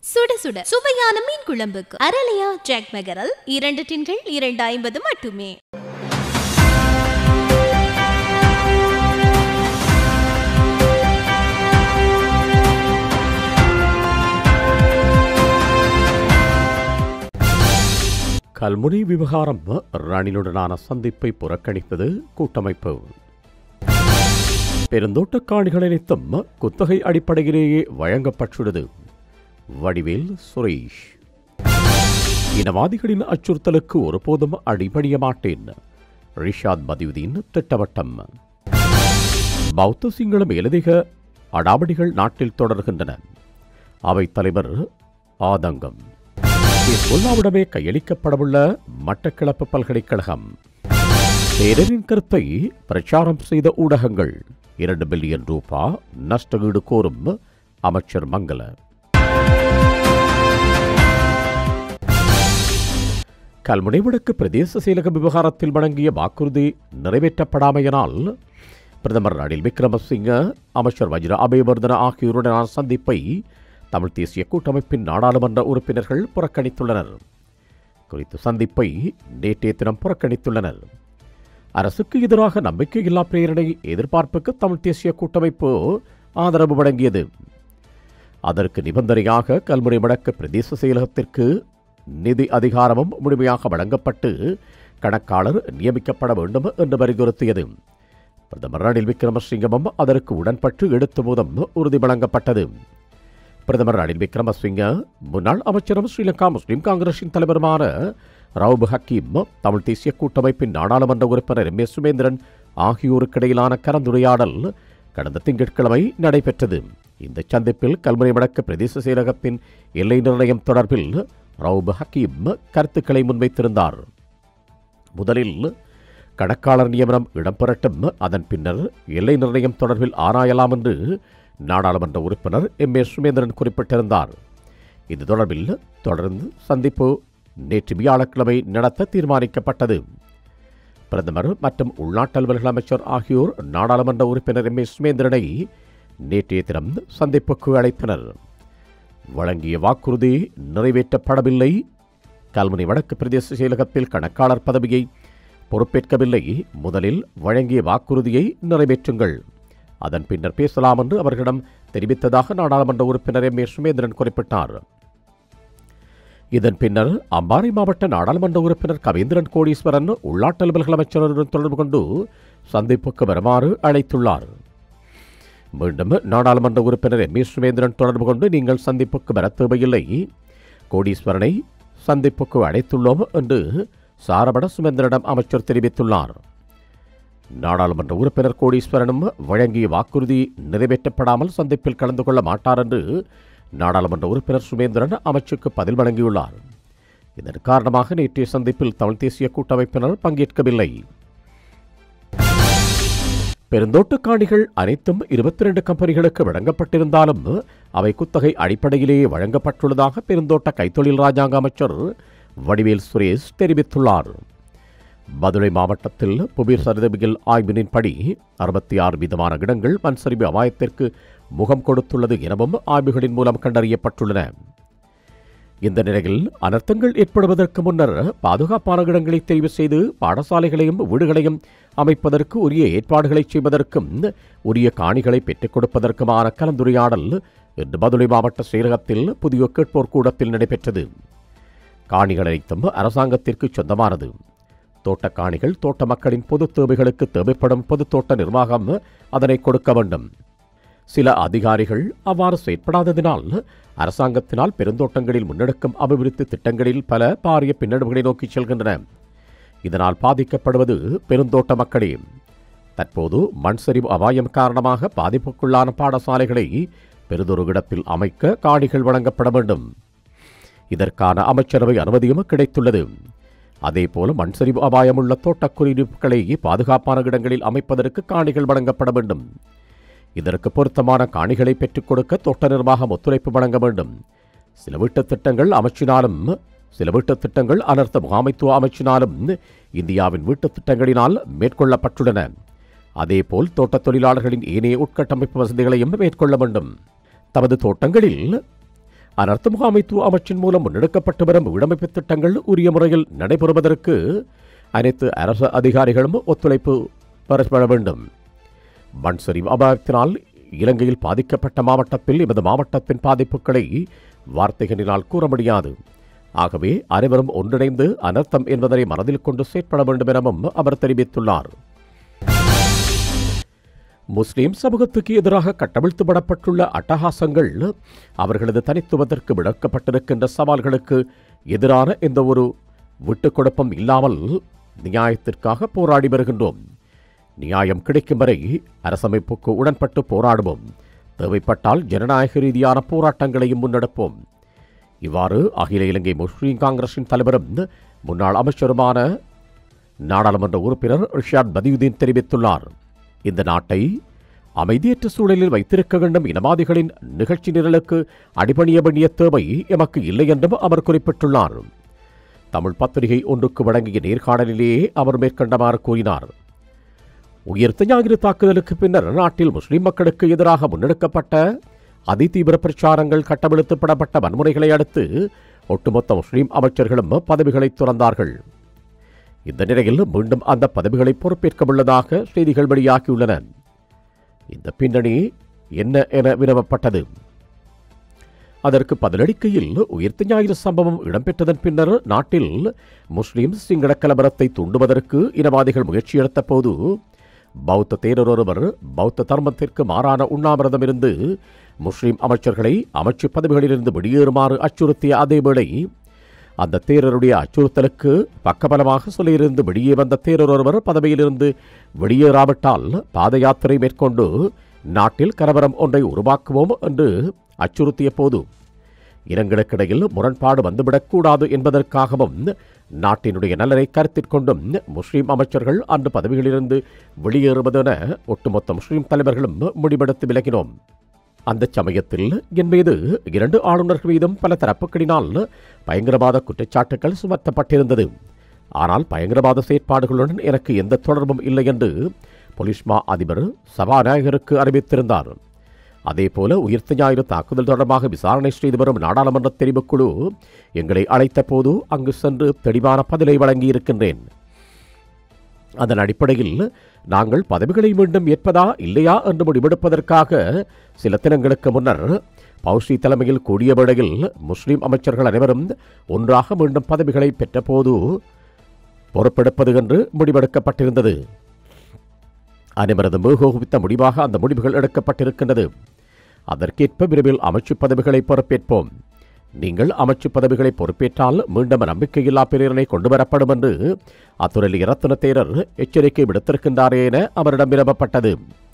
சுட சுட சுவையான மீன் குழம்புக்கு அரலியா ஜாக் மெகரல் இரண்டு டின்கள் இரண்டு ஐம்பது மட்டுமே கல்முனை விவகாரம் ரணிலுடனான சந்திப்பை புறக்கணிப்பது கூட்டமைப்பு பெருந்தோட்டக் காணிகள் அனைத்தும் குத்தகை அடிப்படையிலேயே வழங்கப்பட்டுள்ளது வடிவேல் சுரேஷ் இனவாதிகளின் அச்சுறுத்தலுக்கு ஒருபோதும் அடிபணிய மாட்டேன் ரிஷாத் பதியுதீன் திட்டவட்டம் பௌத்த சிங்கள மேலதிக அடாவடிகள் நாட்டில் தொடர்கின்றன அவைத் தலைவர் ஆதங்கம் ஹிஸ்புல்லாவிடமே கையளிக்கப்படவுள்ள மட்டக்களப்பு பல்கலைக்கழகம் தேரரின் கருத்தை பிரச்சாரம் செய்த ஊடகங்கள் இரண்டு பில்லியன் ரூபா நஷ்டஈடு கோரும் அமைச்சர் மங்கள கல்முனை வடக்கு பிரதேச செயலக விவகாரத்தில் வழங்கிய வாக்குறுதி நிறைவேற்றப்படாமையினால் பிரதமர் ரணில் விக்ரமசிங்க அமைச்சர் வஜ்ர அபயவர்தன ஆகியோருடனான சந்திப்பை தமிழ் தேசிய கூட்டமைப்பின் நாடாளுமன்ற உறுப்பினர்கள் புறக்கணித்துள்ளனர் குறித்த சந்திப்பை நேற்றைய தினம் புறக்கணித்துள்ளனர் அரசுக்கு எதிராக நம்பிக்கையில்லா பிரேரணை எதிர்பார்ப்புக்கு தமிழ் தேசிய கூட்டமைப்பு ஆதரவு வழங்கியது அதற்கு நிபந்தனையாக கல்முனை வடக்கு பிரதேச செயலகத்திற்கு நிதி அதிகாரமும் முழுமையாக வழங்கப்பட்டு கணக்காளர் நியமிக்கப்பட வேண்டும் என்று வலியுறுத்தியது பிரதமர் ரணில் விக்ரமசிங்கமும் அதற்கு உடன்பட்டு எடுத்த போதும் உறுதி வழங்கப்பட்டது பிரதமர் ரணில் விக்ரமசிங்க முன்னாள் அமைச்சரும் ஸ்ரீலங்கா முஸ்லிம் காங்கிரசின் தலைவருமான ரவுப் ஹக்கீம் தமிழ் தேசிய கூட்டமைப்பின் நாடாளுமன்ற உறுப்பினர் எம் எஸ் சுமேந்திரன் ஆகியோருக்கிடையிலான கலந்துரையாடல் கடந்த திங்கட்கிழமை நடைபெற்றது இந்த சந்திப்பில் கல்முனை வடக்கு பிரதேச செயலகத்தின் எல்லை நிர்ணயம் தொடர்பில் ரவுப் ஹக்கீம் கருத்துக்களை முன்வைத்திருந்தார் முதலில் கணக்காளர் நியமனம் இடம்பெறட்டும் அதன் பின்னர் எல்லை நிர்ணயம் தொடர்பில் ஆராயலாம் என்று நாடாளுமன்ற உறுப்பினர் எம் ஏ சுமேந்திரன் குறிப்பிட்டிருந்தார் இது தொடர்பில் தொடர்ந்து சந்திப்பு நேற்று வியாழக்கிழமை நடத்த தீர்மானிக்கப்பட்டது பிரதமர் மற்றும் உள்நாட்டு அலுவல்கள் அமைச்சர் ஆகியோர் நாடாளுமன்ற உறுப்பினர் எம் ஏ சுமேந்திரனை நேற்றைய தினம் சந்திப்புக்கு அழைத்தனர் வழங்கிய வாக்குறுதி நிறைவேற்றப்படவில்லை கல்முனை வடக்கு பிரதேச செயலகத்தில் கணக்காளர் பதவியை பொறுப்பேற்கவில்லை முதலில் வழங்கிய வாக்குறுதியை நிறைவேற்றுங்கள் அதன் பின்னர் பேசலாம் என்று அவர்களிடம் தெரிவித்ததாக நாடாளுமன்ற உறுப்பினர் எம் ஏ சுமேந்திரன் குறிப்பிட்டார் இதன் பின்னர் அம்பாறை மாவட்ட நாடாளுமன்ற உறுப்பினர் கவேந்திரன் கோடீஸ்வரன் உள்நாட்டு அலுவல்கள் அமைச்சருடன் தொடர்பு கொண்டு சந்திப்புக்கு வருமாறு அழைத்துள்ளார் மீண்டும் நாடாளுமன்ற உறுப்பினர் எம் ஏ சுமேந்திரன் தொடர்பு கொண்டு நீங்கள் சந்திப்புக்கு வர தேவையில்லை கோடீஸ்வரனை சந்திப்புக்கு அழைத்துள்ளோம் என்று சாரபட சுமேந்திரனிடம் அமைச்சர் தெரிவித்துள்ளார் நாடாளுமன்ற உறுப்பினர் கோடீஸ்வரனும் வழங்கிய வாக்குறுதி நிறைவேற்றப்படாமல் சந்திப்பில் கலந்து கொள்ள மாட்டார் என்று நாடாளுமன்ற உறுப்பினர் சுமேந்திரன் அமைச்சுக்கு பதில் வழங்கியுள்ளார் இதன் காரணமாக நேற்றைய சந்திப்பில் தமிழ் தேசிய கூட்டமைப்பினர் பங்கேற்கவில்லை பெருந்தோட்ட காணிகள் அனைத்தும் இருபத்தி ரெண்டு கம்பெனிகளுக்கு வழங்கப்பட்டிருந்தாலும் அவை குத்தகை அடிப்படையிலேயே வழங்கப்பட்டுள்ளதாக பெருந்தோட்ட கைத்தொழில் ராஜாங்க அமைச்சர் வடிவேல் சுரேஷ் தெரிவித்துள்ளார் மதுரை மாவட்டத்தில் புவிர் சரிதவியல் ஆய்வினின்படி அறுபத்தி ஆறு விதமான இடங்கள் மண்சரிவு அபாயத்திற்கு முகம் கொடுத்துள்ளது எனவும் ஆய்வுகளின் மூலம் கண்டறியப்பட்டுள்ளன இந்த நிலையில் அனர்த்தங்கள் ஏற்படுவதற்கு முன்னர் பாதுகாப்பான இடங்களை தெரிவு செய்து பாடசாலைகளையும் வீடுகளையும் அமைப்பதற்கு உரிய ஏற்பாடுகளை செய்வதற்கும் உரிய காணிகளை பெற்றுக் கொடுப்பதற்குமான கலந்துரையாடல் இன்று மதுரை மாவட்ட செயலகத்தில் புதிய கேட்போர் கூடத்தில் நடைபெற்றது காணிகள் அனைத்தும் அரசாங்கத்திற்கு சொந்தமானது தோட்டக் காணிகள் தோட்ட மக்களின் பொது தேவைகளுக்கு தேவைப்படும் பொது தோட்ட நிர்வாகம் அதனை கொடுக்க வேண்டும் சில அதிகாரிகள் அவ்வாறு செயற்படாததினால் அரசாங்கத்தினால் பெருந்தோட்டங்களில் முன்னெடுக்கும் அபிவிருத்தி திட்டங்களில் பல பாரிய பின்னடைவுகளை நோக்கி செல்கின்றன இதனால் பாதிக்கப்படுவது பெருந்தோட்ட மக்களே தற்போது மண் சரிவு அபாயம் காரணமாக பாதிப்புக்குள்ளான பாடசாலைகளை பெரிதொரு இடத்தில் அமைக்க காணிகள் வழங்கப்பட வேண்டும் இதற்கான அமைச்சரவை அனுமதியும் கிடைத்துள்ளது அதேபோல மண் சரிவு அபாயமுள்ள தோட்டக் குடியிருப்புகளை பாதுகாப்பான இடங்களில் அமைப்பதற்கு காணிகள் வழங்கப்பட வேண்டும் இதற்கு பொருத்தமான காணிகளை பெற்றுக் கொடுக்க தோட்ட நிர்வாகம் ஒத்துழைப்பு வழங்க வேண்டும் சில வீட்டுத் திட்டங்கள் அமைச்சினாலும் சில வீட்டுத் திட்டங்கள் அனர்த்த முகாமைத்துவ அமைச்சினாலும் இந்தியாவின் வீட்டுத் திட்டங்களினால் மேற்கொள்ளப்பட்டுள்ளன அதேபோல் தோட்டத் தொழிலாளர்களின் ஏனைய உட்கட்டமைப்பு வசதிகளையும் மேற்கொள்ள வேண்டும் தமது தோட்டங்களில் அனர்த்த முகாமைத்துவ அமைச்சின் மூலம் முன்னெடுக்கப்பட்டு வரும் வீடமைப்பு திட்டங்கள் உரிய முறையில் நடைபெறுவதற்கு அனைத்து அரசு அதிகாரிகளும் ஒத்துழைப்பு பெற வேண்டும் மண் சரிவு அபாயத்தினால் இலங்கையில் பாதிக்கப்பட்ட மாவட்டத்தில் எமது மாவட்டத்தின் பாதிப்புகளை வார்த்தைகளினால் கூற முடியாது ஆகவே அனைவரும் ஒன்றிணைந்து அனர்த்தம் என்பதனை மனதில் கொண்டு செயற்பட வேண்டும் எனவும் அவர் தெரிவித்துள்ளார் முஸ்லிம் சமூகத்துக்கு எதிராக கட்டவிழ்த்துவிடப்பட்டுள்ள அட்டகாசங்கள் அவர்களது தனித்துவத்திற்கு விளக்கப்பட்டிருக்கின்ற சவால்களுக்கு எதிரான எந்த ஒரு விட்டுக் கொடுப்பும் இல்லாமல் நியாயத்திற்காக போராடி வருகின்றோம் நியாயம் கிடைக்கும் வரை அரசமைப்புக்கு உடன்பட்டு போராடுவோம் தேவைப்பட்டால் ஜனநாயக ரீதியான போராட்டங்களையும் முன்னெடுப்போம் இவ்வாறு அகில இலங்கை முஸ்லீம் காங்கிரசின் தலைவரும் முன்னாள் அமைச்சருமான நாடாளுமன்ற உறுப்பினர் ரிஷாத் பதியுதீன் தெரிவித்துள்ளார் இந்த நாட்டை அமைதியற்ற சூழலில் வைத்திருக்க வேண்டும் இனவாதிகளின் நிகழ்ச்சி நிரலுக்கு அடிபணிய வேண்டிய தேவை எமக்கு இல்லை என்றும் அவர் குறிப்பிட்டுள்ளார் தமிழ் பத்திரிகை ஒன்றுக்கு வழங்கிய நேர்காணலிலேயே அவர் மேற்கண்டவாறு கூறினார் உயிர்த்த ஞாயிறு தாக்குதலுக்கு பின்னர் நாட்டில் முஸ்லிம் மக்களுக்கு எதிராக முன்னெடுக்கப்பட்ட அதிதீவிர பிரச்சாரங்கள் கட்டவிழ்த்துப்படப்பட்ட வன்முறைகளை அடுத்து ஒட்டுமொத்த முஸ்லிம் அமைச்சர்களும் பதவிகளை துறந்தார்கள் இந்த நிலையில் மீண்டும் அந்த பதவிகளை பொறுப்பேற்க உள்ளதாக செய்திகள் வெளியாகியுள்ளன இந்த பின்னணி என்ன என வினவப்பட்டது அதற்கு பதிலளிக்கையில் உயிர்த்த ஞாயிறு சம்பவம் இடம்பெற்றதன் பின்னர் நாட்டில் முஸ்லிம் சிங்கள கலவரத்தை தூண்டுவதற்கு இனவாதிகள் முயற்சி எடுத்த போது பௌத்த தேரர் ஒருவர் பௌத்த தர்மத்திற்கு மாறான உண்ணாவிரதம் இருந்து முஸ்லிம் அமைச்சர்களை அமைச்சு பதவிகளிலிருந்து வெளியேறுமாறு அச்சுறுத்திய அதேவேளை அந்த தேரருடைய அச்சுறுத்தலுக்கு பக்கபலமாக சொல்லியிருந்து வெளியே வந்த தேரர் ஒருவர் பதவியிலிருந்து வெளியேறாவிட்டால் பாத யாத்திரை மேற்கொண்டு நாட்டில் கலவரம் ஒன்றை உருவாக்குவோம் என்று அச்சுறுத்திய போது இனங்களுக்கிடையில் முரண்பாடு வந்துவிடக்கூடாது என்பதற்காகவும் நாட்டினுடைய நலனை கருத்தில் கொண்டும் முஸ்லிம் அமைச்சர்கள் அன்று பதவிகளிலிருந்து வெளியேறுவதென ஒட்டுமொத்த முஸ்லிம் தலைவர்களும் முடிவெடுத்து விலகினோம் அந்த சமயத்தில் என் மீது இரண்டு ஆளுநர்கள் மீதும் பல தரப்புகளினால் பயங்கரவாத குற்றச்சாட்டுகள் சுமத்தப்பட்டிருந்தது ஆனால் பயங்கரவாத செயற்பாடுகளுடன் எனக்கு எந்த தொடர்பும் இல்லை என்று பொலிஸ்மா அதிபர் சபாநாயகருக்கு அறிவித்திருந்தார் அதேபோல உயிர்த்த ஞாயிறு தாக்குதல் தொடர்பாக விசாரணை செய்து வரும் நாடாளுமன்ற தெரிவுக்குழு எங்களை அழைத்த போது அங்கு சென்று தெளிவான பதிலை வழங்கியிருக்கின்றேன் அதன் அடிப்படையில் நாங்கள் பதவிகளை மீண்டும் ஏற்பதா இல்லையா என்று முடிவெடுப்பதற்காக சில தினங்களுக்கு முன்னர் பௌஷி தலைமையில் கூடிய வேளையில் முஸ்லிம் அமைச்சர்கள் அனைவரும் ஒன்றாக மீண்டும் பதவிகளை பெற்றபோது பொறுப்பெடுப்பது என்று முடிவெடுக்கப்பட்டிருந்தது அனைவரது மிகோகுவித்த முடிவாக அந்த முடிவுகள் எடுக்கப்பட்டிருக்கின்றது அதற்கேற்ப விரைவில் அமைச்சு பதவிகளை பொறுப்பேற்போம் நீங்கள் அமைச்சு பதவிகளை பொறுப்பேற்றால் மீண்டும் நம்பிக்கையில்லா பிரேரணை கொண்டு வரப்படும் என்று அத்துறையில் இரத்தின தேரர் எச்சரிக்கை விடுத்திருக்கின்றாரே என அவரிடம் வினவப்பட்டது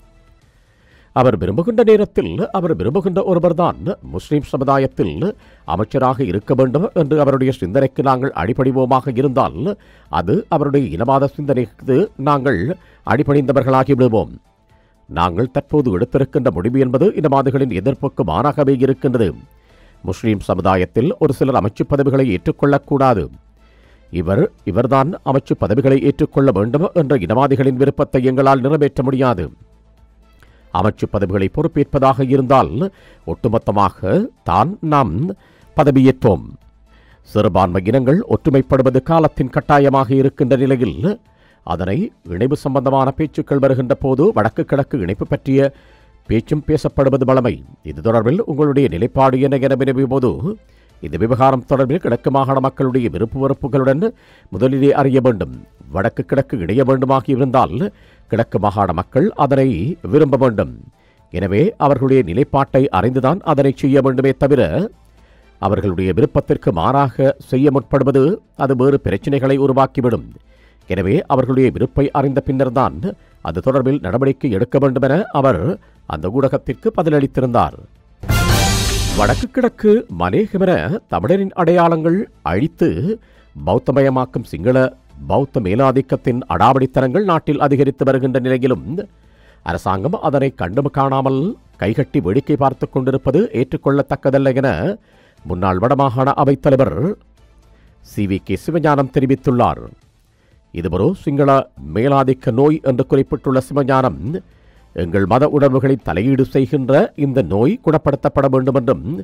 அவர் விரும்புகின்ற நேரத்தில் அவர் விரும்புகின்ற ஒருவர்தான் முஸ்லிம் சமுதாயத்தில் அமைச்சராக இருக்க வேண்டும் என்று அவருடைய சிந்தனைக்கு நாங்கள் அடிபணிவோமாக இருந்தால் அது அவருடைய இனவாத சிந்தனைக்கு நாங்கள் அடிபணிந்தவர்களாகி விடுவோம் நாங்கள் தற்போது எடுத்திருக்கின்ற முடிவு என்பது இனவாதிகளின் எதிர்ப்புக்கு மாறாகவே இருக்கின்றது முஸ்லிம் சமுதாயத்தில் ஒரு சிலர் அமைச்சு பதவிகளை ஏற்றுக்கொள்ளக்கூடாது இவர் இவர்தான் அமைச்சு பதவிகளை ஏற்றுக்கொள்ள வேண்டும் என்ற இனவாதிகளின் விருப்பத்தை எங்களால் நிறைவேற்ற முடியாது அமைச்சு பதவிகளை பொறுப்பேற்பதாக இருந்தால் ஒட்டுமொத்தமாக தான் நாம் பதவியேற்போம் சிறுபான்மை இனங்கள் ஒற்றுமைப்படுவது காலத்தின் கட்டாயமாக இருக்கின்ற நிலையில் அதனை இணைவு சம்பந்தமான பேச்சுக்கள் வருகின்ற போது வடக்கு கிழக்கு இணைப்பு பற்றிய பேச்சும் பேசப்படுவது வளமை இது தொடர்பில் உங்களுடைய நிலைப்பாடு என்ன என வினவிய போது இந்த விவகாரம் தொடர்பில் கிழக்கு மாகாண மக்களுடைய விருப்பு வெறுப்புகளுடன் முதலிலே அறிய வேண்டும் வடக்கு கிழக்கு இணைய வேண்டுமாக இருந்தால் கிழக்கு மாகாண மக்கள் அதனை விரும்ப வேண்டும் எனவே அவர்களுடைய நிலைப்பாட்டை அறிந்துதான் அதனை செய்ய வேண்டுமே தவிர அவர்களுடைய விருப்பத்திற்கு மாறாக செய்ய முற்படுவது அது வேறு பிரச்சனைகளை உருவாக்கிவிடும் எனவே அவர்களுடைய விருப்பை அறிந்த பின்னர்தான் அது தொடர்பில் நடவடிக்கை எடுக்க வேண்டும் என அவர் அந்த ஊடகத்திற்கு பதிலளித்திருந்தார் வடக்கு கிழக்கு மலேகமென தமிழரின் அடையாளங்கள் அழித்து பௌத்தமயமாக்கும் சிங்கள பௌத்த மேலாதிக்கத்தின் அடாவடித்தனங்கள் நாட்டில் அதிகரித்து வருகின்ற நிலையிலும் அரசாங்கம் அதனை கண்டும் காணாமல் கைகட்டி வேடிக்கை பார்த்துக் கொண்டிருப்பது ஏற்றுக்கொள்ளத்தக்கதல்ல என முன்னாள் வடமாகாண அவைத்தலைவர் சி வி கே சிவஞானம் தெரிவித்துள்ளார் இதுவரோ சிங்கள மேலாதிக்க நோய் என்று குறிப்பிட்டுள்ள சிவஞானம் எங்கள் மத உணர்வுகளை தலையீடு செய்கின்ற இந்த நோய் குணப்படுத்தப்பட வேண்டும் என்றும்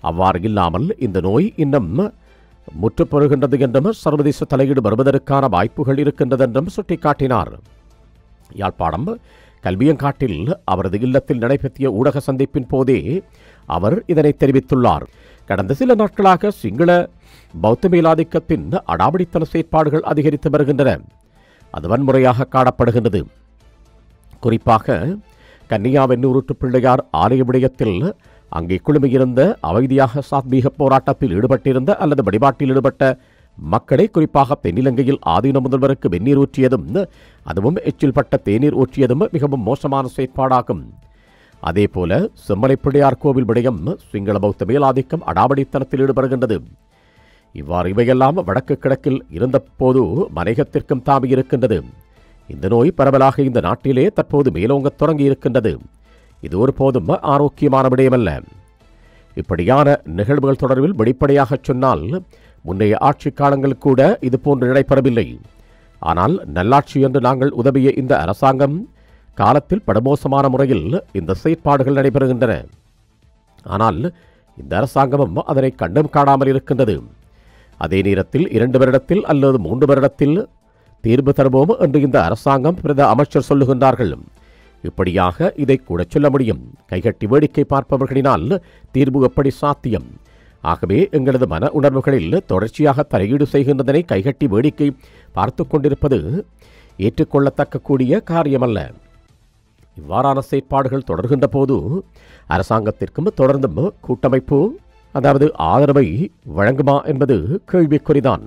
அவ்வாறு இல்லாமல் இந்த நோய் இன்னும் முற்றுப்பெறுகின்றது என்றும் சர்வதேச தலையீடு வருவதற்கான வாய்ப்புகள் இருக்கின்றது என்றும் சுட்டிக்காட்டினார் யாழ்ப்பாணம் கல்வியங்காட்டில் அவரது இல்லத்தில் நடைபெற்றிய ஊடக சந்திப்பின் போதே அவர் இதனை தெரிவித்துள்ளார் கடந்த சில நாட்களாக சிங்கள பௌத்த மேலாதிக்கத்தின் அடாவடித்தன செயற்பாடுகள் அதிகரித்து வருகின்றன அது வன்முறையாக காணப்படுகின்றது குறிப்பாக கன்னியா வெண்ணூருட்டு பிள்ளையார் ஆலய விடயத்தில் அங்கே குழுமியிருந்த அமைதியாக சாத்மீக போராட்டத்தில் ஈடுபட்டிருந்த அல்லது வழிபாட்டில் ஈடுபட்ட மக்களை குறிப்பாக தென்னிலங்கையில் ஆதீன முதல்வருக்கு வெந்நீர் ஊற்றியதும் அதுவும் எச்சில் பட்ட தேநீர் ஊற்றியதும் மிகவும் மோசமான செயற்பாடாகும் அதேபோல செம்மலை பிள்ளையார் கோவில் விடயம் சிங்கள பௌத்த மேலாதிக்கம் அடாவடித்தனத்தில் ஈடுபடுகின்றது இவ்வாறு இவையெல்லாம் வடக்கு கிழக்கில் இருந்தபோது மனைகத்திற்கும் தாவி இருக்கின்றது இந்த நோய் பரவலாக இந்த நாட்டிலே தற்போது மேலோங்கத் தொடங்கி இருக்கின்றது இது ஒருபோதும் ஆரோக்கியமான விடயமல்ல இப்படியான நிகழ்வுகள் தொடர்பில் வெளிப்படையாகச் சொன்னால் முன்னைய ஆட்சி காலங்கள் கூட இதுபோன்று நடைபெறவில்லை ஆனால் நல்லாட்சி என்று நாங்கள் உதவிய இந்த அரசாங்கம் காலத்தில் படுமோசமான முறையில் இந்த செயற்பாடுகள் நடைபெறுகின்றன ஆனால் இந்த அரசாங்கமும் அதனை கண்டும் காணாமல் இருக்கின்றது அதே நேரத்தில் இரண்டு வருடத்தில் அல்லது மூன்று வருடத்தில் தீர்வு தருவோம் என்று இந்த அரசாங்கம் பிரத அமைச்சர் சொல்லுகின்றார்கள் இப்படியாக இதை கூட சொல்ல முடியும் கைகட்டி வேடிக்கை பார்ப்பவர்களினால் தீர்வு எப்படி சாத்தியம் ஆகவே எங்களது மன உணர்வுகளில் தொடர்ச்சியாக தலையீடு செய்கின்றதனை கைகட்டி வேடிக்கை பார்த்து கொண்டிருப்பது ஏற்றுக்கொள்ளத்தக்க கூடிய காரியமல்ல இவ்வாறான செயற்பாடுகள் தொடர்கின்ற போது அரசாங்கத்திற்கும் தொடர்ந்தும் கூட்டமைப்பு அதாவது ஆதரவை வழங்குமா என்பது கேள்விக்குறிதான்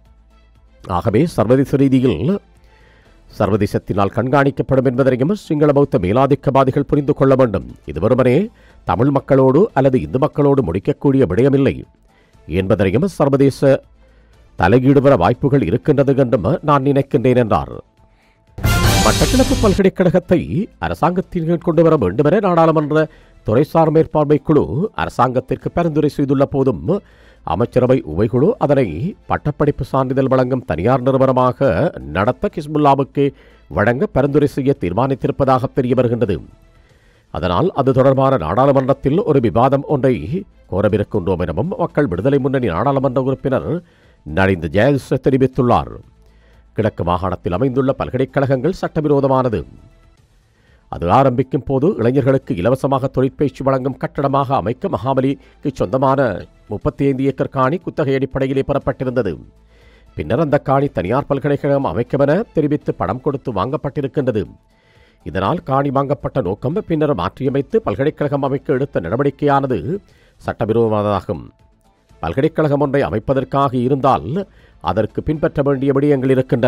ஆகவே சர்வதேச ரீதியில் சர்வதேசத்தினால் கண்காணிக்கப்படும் என்பதனையும் சிங்கள பௌத்த மேலாதிக்கவாதிகள் புரிந்து கொள்ள வேண்டும் இது வெறுமனே தமிழ் மக்களோடு அல்லது இந்து மக்களோடு முடிக்கக்கூடிய விடயமில்லை என்பதனையும் சர்வதேச தலையீடு வர வாய்ப்புகள் இருக்கின்றது என்றும் நான் நினைக்கின்றேன் என்றார் மட்டக்களப்பு பல்கலைக்கழகத்தை அரசாங்கத்தின் கீழ் கொண்டு வர வேண்டும் என நாடாளுமன்ற துறைசார் மேற்பார்வை குழு அரசாங்கத்திற்கு பரிந்துரை செய்துள்ள போதும் அமைச்சரவை உபைக்குழு அதனை பட்டப்படிப்பு சான்றிதழ் வழங்கும் தனியார் நிறுவனமாக நடத்த கிஸ்புல்லாவுக்கு வழங்க பரிந்துரை செய்ய தீர்மானித்திருப்பதாக தெரிய வருகின்றது அதனால் அது தொடர்பான நாடாளுமன்றத்தில் ஒரு விவாதம் ஒன்றை கோரவிருக்கின்றோம் எனவும் மக்கள் விடுதலை முன்னணி நாடாளுமன்ற உறுப்பினர் நலிந்த ஜெயதிஷ தெரிவித்துள்ளார் கிழக்கு மாகாணத்தில் அமைந்துள்ள பல்கலைக்கழகங்கள் சட்டவிரோதமானது அது ஆரம்பிக்கும் போது இளைஞர்களுக்கு இலவசமாக தொழிற்பயிற்சி வழங்கும் கட்டடமாக அமைக்க மகாபலிக்கு சொந்தமான முப்பத்தி ஐந்து ஏக்கர் காணி குத்தகை அடிப்படையிலே பெறப்பட்டிருந்தது பின்னர் அந்த காணி தனியார் பல்கலைக்கழகம் அமைக்குமென தெரிவித்து பணம் கொடுத்து வாங்கப்பட்டிருக்கின்றது இதனால் காணி வாங்கப்பட்ட நோக்கம் பின்னர் மாற்றியமைத்து பல்கலைக்கழகம் அமைக்க எடுத்த நடவடிக்கையானது சட்டவிரோதமானதாகும் பல்கலைக்கழகம் ஒன்றை அமைப்பதற்காக இருந்தால் அதற்கு பின்பற்ற வேண்டிய விடயங்கள் இருக்கின்றன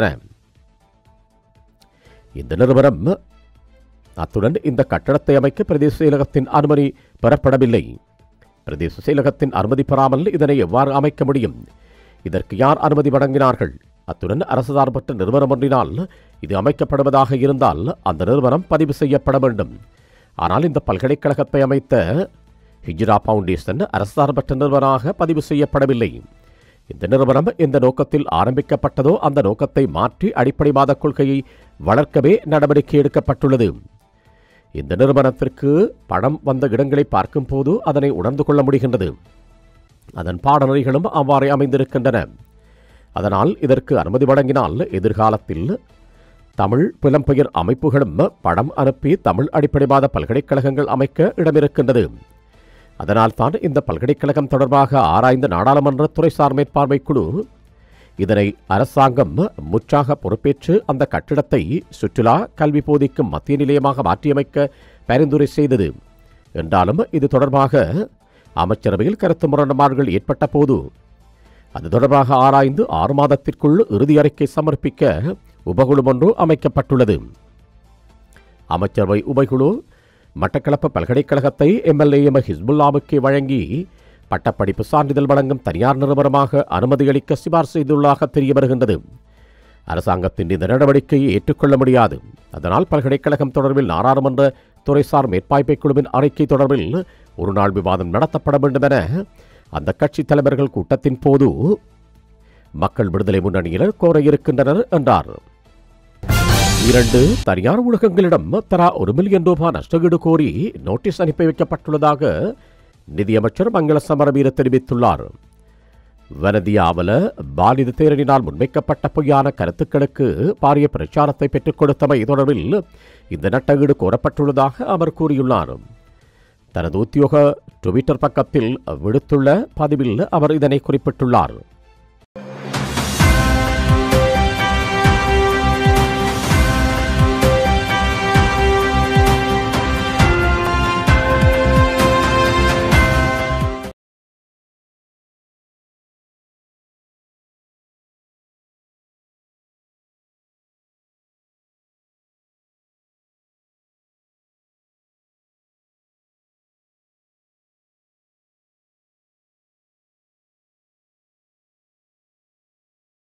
இந்த நிறுவனம் அத்துடன் இந்த கட்டடத்தை அமைக்க பிரதேச செயலகத்தின் அனுமதி பெறப்படவில்லை பிரதேச செயலகத்தின் அனுமதி பெறாமல் இதனை எவ்வாறு அமைக்க முடியும் இதற்கு யார் அனுமதி வழங்கினார்கள் அத்துடன் அரசு சார்பற்ற நிறுவனம் ஒன்றினால் இது அமைக்கப்படுவதாக இருந்தால் அந்த நிறுவனம் பதிவு செய்யப்பட வேண்டும் ஆனால் இந்த பல்கலைக்கழகத்தை அமைத்த ஹிஜ்ரா ஃபவுண்டேஷன் அரசு சார்பற்ற நிறுவனமாக பதிவு செய்யப்படவில்லை இந்த நிறுவனம் எந்த நோக்கத்தில் ஆரம்பிக்கப்பட்டதோ அந்த நோக்கத்தை மாற்றி அடிப்படைவாத கொள்கையை வளர்க்கவே நடவடிக்கை எடுக்கப்பட்டுள்ளது இந்த நிறுவனத்திற்கு பணம் வந்த இடங்களை பார்க்கும்போது அதனை உணர்ந்து கொள்ள முடிகின்றது அதன் பாடநெறிகளும் அவ்வாறே அமைந்திருக்கின்றன அதனால் இதற்கு அனுமதி வழங்கினால் எதிர்காலத்தில் தமிழ் புலம்பெயர் அமைப்புகளும் பணம் அனுப்பி தமிழ் அடிப்படைவாத பல்கலைக்கழகங்கள் அமைக்க இடமிருக்கின்றது அதனால்தான் இந்த பல்கலைக்கழகம் தொடர்பாக ஆராய்ந்த நாடாளுமன்ற துறைசார் மேற்பார்வை குழு இதனை அரசாங்கம் முற்றாக பொறுப்பேற்று அந்த கட்டிடத்தை சுற்றுலா கல்வி போதிக்கும் மத்திய நிலையமாக மாற்றியமைக்க பரிந்துரை செய்தது என்றாலும் இது தொடர்பாக அமைச்சரவையில் கருத்து முரண்பாடுகள் ஏற்பட்ட போது அது தொடர்பாக ஆராய்ந்து ஆறு மாதத்திற்குள் இறுதி அறிக்கை சமர்ப்பிக்க உபகுழு ஒன்று அமைக்கப்பட்டுள்ளது அமைச்சரவை உபகுழு மட்டக்களப்பு பல்கலைக்கழகத்தை எம்எல்ஏ எம் ஹிஸ்புல்லாவுக்கு வழங்கி பட்டப்படிப்பு சான்றிதழ் வழங்கும் தனியார் நிறுவனமாக அனுமதியளிக்க சிபார் செய்துள்ளதாக தெரிய வருகின்றது அரசாங்கத்தின் இந்த நடவடிக்கையை ஏற்றுக்கொள்ள முடியாது அதனால் பல்கலைக்கழகம் தொடர்பில் நாடாளுமன்ற துறைசார் மேற்பாய்ப்பை குழுவின் அறிக்கை தொடர்பில் ஒரு நாள் விவாதம் நடத்தப்பட வேண்டும் என அந்த கட்சி தலைவர்கள் கூட்டத்தின் போது மக்கள் விடுதலை முன்னணியினர் கோர இருக்கின்றனர் என்றார் இரண்டு தனியார் ஊடகங்களிடம் தலா ஒரு மில்லியன் ரூபாய் நஷ்டஈடு கோரி நோட்டீஸ் அனுப்பி வைக்கப்பட்டுள்ளதாக நிதியமைச்சர் மங்கள சமரவீர தெரிவித்துள்ளார் வனதியாவல பாலித தேரனினால் முன்வைக்கப்பட்ட பொய்யான கருத்துக்களுக்கு பாரிய பிரச்சாரத்தை பெற்றுக் கொடுத்தமை தொடர்பில் இந்த நட்டஈடு கோரப்பட்டுள்ளதாக அவர் கூறியுள்ளார் தனது உத்தியோக ட்விட்டர் பக்கத்தில் விடுத்துள்ள பதிவில் அவர் இதனை குறிப்பிட்டுள்ளார்